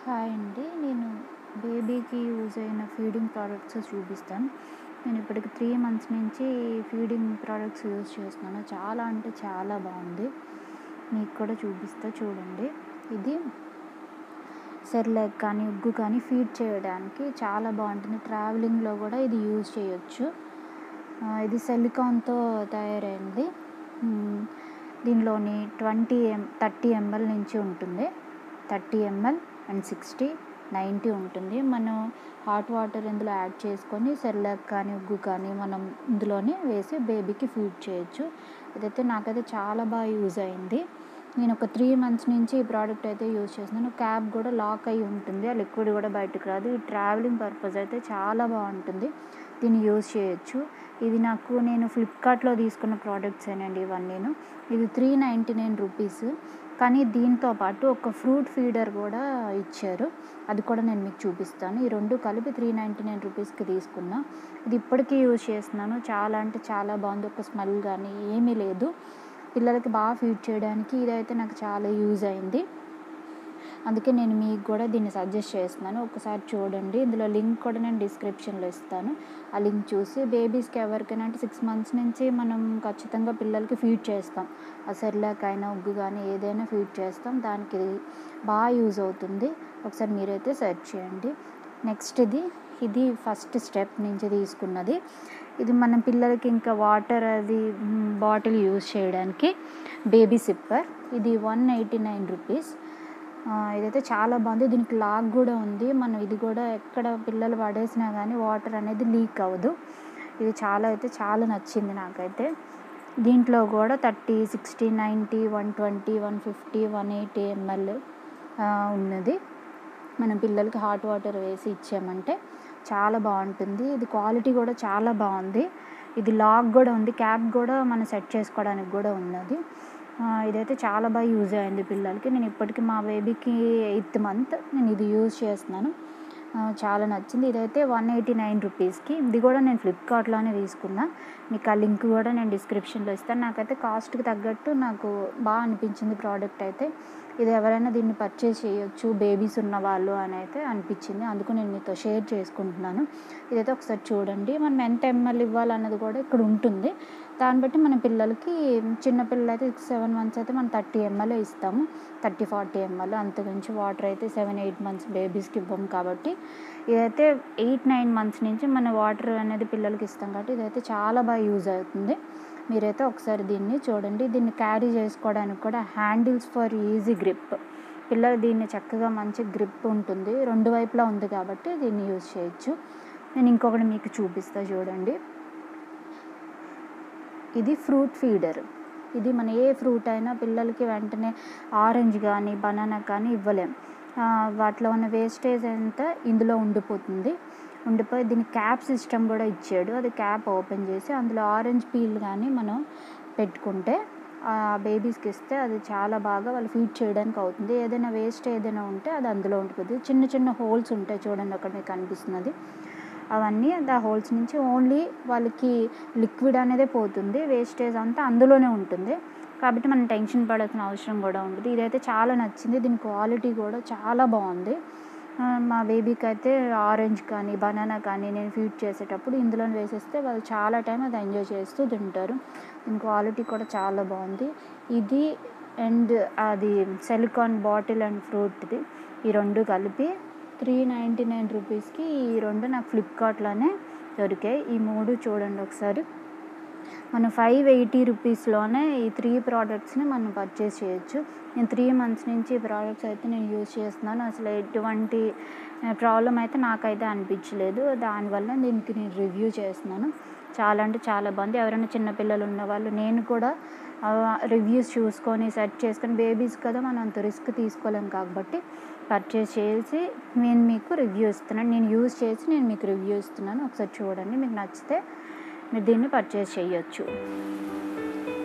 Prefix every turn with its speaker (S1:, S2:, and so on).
S1: hi అండి నేను బేబీకి యూజ్ అయిన ఫీడింగ్ ప్రోడక్ట్స్ చూపిస్తాను నేను ఇప్పటికి త్రీ మంత్స్ నుంచి ఫీడింగ్ ప్రోడక్ట్స్ యూజ్ చేస్తున్నాను చాలా అంటే చాలా బాగుంది మీకు కూడా చూపిస్తా చూడండి ఇది సెర్లాక్ కానీ ఉగ్గు కానీ ఫీడ్ చేయడానికి చాలా బాగుంటుంది ట్రావెలింగ్లో కూడా ఇది యూజ్ చేయొచ్చు ఆ, ఇది సిలికాన్తో తయారైంది మ్, దీనిలోని ట్వంటీ ఎం థర్టీ ఎంఎల్ నుంచి ఉంటుంది thirty ML and sixty ninety ఉంటుంది మనం హాట్ వాటర్ ఇందులో యాడ్ చేసుకొని సెర్లాక్ కానీ ఉగ్గు కానీ మనం ఇందులోనే వేసి బేబీకి ఫీడ్ చేయొచ్చు ఇదైతే నాకైతే చాలా బాగా యూజ్ అయింది నేను ఒక త్రీ మంత్స్ నుంచి ఈ ప్రోడక్ట్ అయితే యూజ్ చేస్తున్నాను క్యాప్ కూడా లాక్ అయి ఉంటుంది ఆ లిక్విడ్ కూడా బయటకు రాదు ఈ ట్రావెలింగ్ పర్పస్ అయితే చాలా బాగుంటుంది దీన్ని యూజ్ చేయొచ్చు ఇది నాకు నేను ఫ్లిప్కార్ట్లో తీసుకున్న ప్రోడక్ట్స్ ఏనండి ఇవన్నీను ఇది త్రీ నైంటీ నైన్ రూపీస్ కానీ దీంతో పాటు ఒక ఫ్రూట్ ఫీడర్ కూడా ఇచ్చారు అది కూడా నేను మీకు చూపిస్తాను ఈ రెండు కలిపి త్రీ నైంటీ నైన్ రూపీస్కి తీసుకున్నా ఇది ఇప్పటికీ యూజ్ చేస్తున్నాను చాలా అంటే చాలా బాగుంది ఒక స్మెల్ కానీ ఏమీ లేదు పిల్లలకి బాగా ఫీడ్ చేయడానికి ఇదైతే నాకు చాలా యూజ్ అయింది అందుకే నేను మీకు కూడా దీన్ని సజెస్ట్ చేస్తున్నాను ఒకసారి చూడండి ఇందులో లింక్ కూడా నేను డిస్క్రిప్షన్లో ఇస్తాను ఆ లింక్ చూసి బేబీస్కి ఎవరికైనా అంటే సిక్స్ మంత్స్ నుంచి మనం ఖచ్చితంగా పిల్లలకి ఫీడ్ చేస్తాం ఆ సెర్లాక్ అయినా ఉగ్గు కానీ ఏదైనా ఫీడ్ చేస్తాం దానికి ఇది బాగా యూజ్ అవుతుంది ఒకసారి మీరైతే సెర్చ్ చేయండి నెక్స్ట్ ఇది ఇది ఫస్ట్ స్టెప్ నుంచి తీసుకున్నది ఇది మన పిల్లలకి ఇంకా వాటర్ అది బాటిల్ యూజ్ చేయడానికి బేబీ సిప్పర్ ఇది వన్ ఎయిటీ నైన్ రూపీస్ ఇదైతే చాలా బాగుంది దీనికి లాక్ కూడా ఉంది మనం ఇది కూడా ఎక్కడ పిల్లలు పడేసినా కానీ వాటర్ అనేది లీక్ అవ్వదు ఇది చాలా అయితే చాలా నచ్చింది నాకైతే దీంట్లో కూడా thirty sixty ninety one twenty one fifty one eighty ML ఉన్నది మనం పిల్లలకి హాట్ వాటర్ వేసి ఇచ్చామంటే చాలా బాగుంటుంది ఇది క్వాలిటీ కూడా చాలా బాగుంది ఇది లాక్ కూడా ఉంది క్యాప్ కూడా మనం సెట్ చేసుకోవడానికి కూడా ఉన్నది ఆ, ఇదైతే చాలా బాగా యూజ్ అయింది పిల్లలకి నేను ఇప్పటికి మా బేబీకి ఎయిత్ మంత్ నేను ఇది యూజ్ చేస్తున్నాను ఆ, చాలా నచ్చింది ఇదైతే వన్ ఎయిటీ నైన్ రూపీస్కి ఇది కూడా నేను ఫ్లిప్కార్ట్లోనే తీసుకున్నా మీకు ఆ లింక్ కూడా నేను డిస్క్రిప్షన్లో ఇస్తాను నాకైతే కాస్ట్కి తగ్గట్టు నాకు బాగా అనిపించింది ప్రోడక్ట్ అయితే ఇది ఎవరైనా దీన్ని పర్చేస్ చేయొచ్చు బేబీస్ ఉన్న వాళ్ళు అని అయితే అనిపించింది అందుకు నేను మీతో షేర్ చేసుకుంటున్నాను ఇదైతే ఒకసారి చూడండి మనం ఎంత ఎంఎల్ ఇవ్వాలన్నది కూడా ఇక్కడ ఉంటుంది దాన్ని బట్టి మన పిల్లలకి చిన్న పిల్లలు అయితే సిక్స్ సెవెన్ మంత్స్ అయితే మనం థర్టీ ఎంఎల్ ఇస్తాము థర్టీ ఫార్టీ ఎంఎల్ అంతకుమించి వాటర్ అయితే సెవెన్ ఎయిట్ మంత్స్ బేబీస్కి ఇవ్వము కాబట్టి ఇదైతే ఎయిట్ నైన్ మంత్స్ నుంచి మన వాటర్ అనేది పిల్లలకి ఇస్తాం కాబట్టి ఇదైతే చాలా బాగా యూజ్ అవుతుంది మీరైతే ఒకసారి దీన్ని చూడండి దీన్ని క్యారీ చేసుకోవడానికి కూడా హ్యాండిల్స్ ఫర్ ఈజీ గ్రిప్ పిల్లలు దీన్ని చక్కగా మంచి గ్రిప్ ఉంటుంది రెండు వైపులా ఉంది కాబట్టి దీన్ని యూజ్ చేయొచ్చు నేను ఇంకొకటి మీకు చూపిస్తా చూడండి ఇది ఫ్రూట్ ఫీడర్ ఇది మన ఏ ఫ్రూట్ అయినా పిల్లలకి వెంటనే ఆరెంజ్ కానీ బనానా కానీ ఇవ్వలేం ఆ, వాటిలో ఉన్న వేస్టేజ్ అంతా ఇందులో ఉండిపోతుంది ఉండిపోయి దీనికి క్యాప్ సిస్టమ్ కూడా ఇచ్చాడు అది క్యాప్ ఓపెన్ చేసి అందులో ఆరెంజ్ పీల్ కానీ మనం పెట్టుకుంటే ఆ బేబీస్కి ఇస్తే అది చాలా బాగా వాళ్ళు ఫీడ్ చేయడానికి అవుతుంది ఏదైనా వేస్ట్ ఏదైనా ఉంటే అది అందులో ఉండిపోతుంది చిన్న చిన్న హోల్స్ ఉంటాయి చూడండి అక్కడ మీకు కనిపిస్తున్నది అవన్నీ ఆ హోల్స్ నుంచి ఓన్లీ వాళ్ళకి లిక్విడ్ అనేదే పోతుంది వేస్టేజ్ అంతా అందులోనే ఉంటుంది కాబట్టి మనం టెన్షన్ పడాల్సిన అవసరం కూడా ఉండదు ఇదైతే చాలా నచ్చింది దీని క్వాలిటీ కూడా చాలా బాగుంది ఆ, మా బేబీకి అయితే ఆరెంజ్ కానీ బనానా కానీ నేను ఫీడ్ చేసేటప్పుడు ఇందులో వేసేస్తే వాళ్ళు చాలా టైం అది ఎంజాయ్ చేస్తూ తింటారు దీని క్వాలిటీ కూడా చాలా బాగుంది ఇది అండ్ అది సిలికాన్ బాటిల్ అండ్ ఫ్రూట్ది ఈ రెండు కలిపి త్రీ నైంటీ నైన్ రూపీస్కి ఈ రెండు నాకు ఫ్లిప్కార్ట్లోనే దొరికాయి ఈ మూడు చూడండి ఒకసారి మనం ఫైవ్ ఎయిటీ రూపీస్లోనే ఈ త్రీ ప్రోడక్ట్స్ని మనం పర్చేస్ చేయొచ్చు నేను త్రీ మంత్స్ నుంచి ఈ ప్రోడక్ట్స్ అయితే నేను యూజ్ చేస్తున్నాను అసలు ఎటువంటి ప్రాబ్లం అయితే నాకైతే అనిపించలేదు దానివల్ల దీనికి నేను రివ్యూ చేస్తున్నాను చాలా అంటే చాలా బాగుంది ఎవరైనా చిన్నపిల్లలు ఉన్న వాళ్ళు నేను కూడా రివ్యూస్ చూసుకొని సెర్చ్ చేసుకొని బేబీస్ కదా మనం అంత రిస్క్ తీసుకోలేం కాబట్టి పర్చేస్ చేసి నేను మీకు రివ్యూ ఇస్తున్నాను నేను యూజ్ చేసి నేను మీకు రివ్యూ ఇస్తున్నాను ఒకసారి చూడండి మీకు నచ్చితే మీరు దీన్ని పర్చేస్ చేయొచ్చు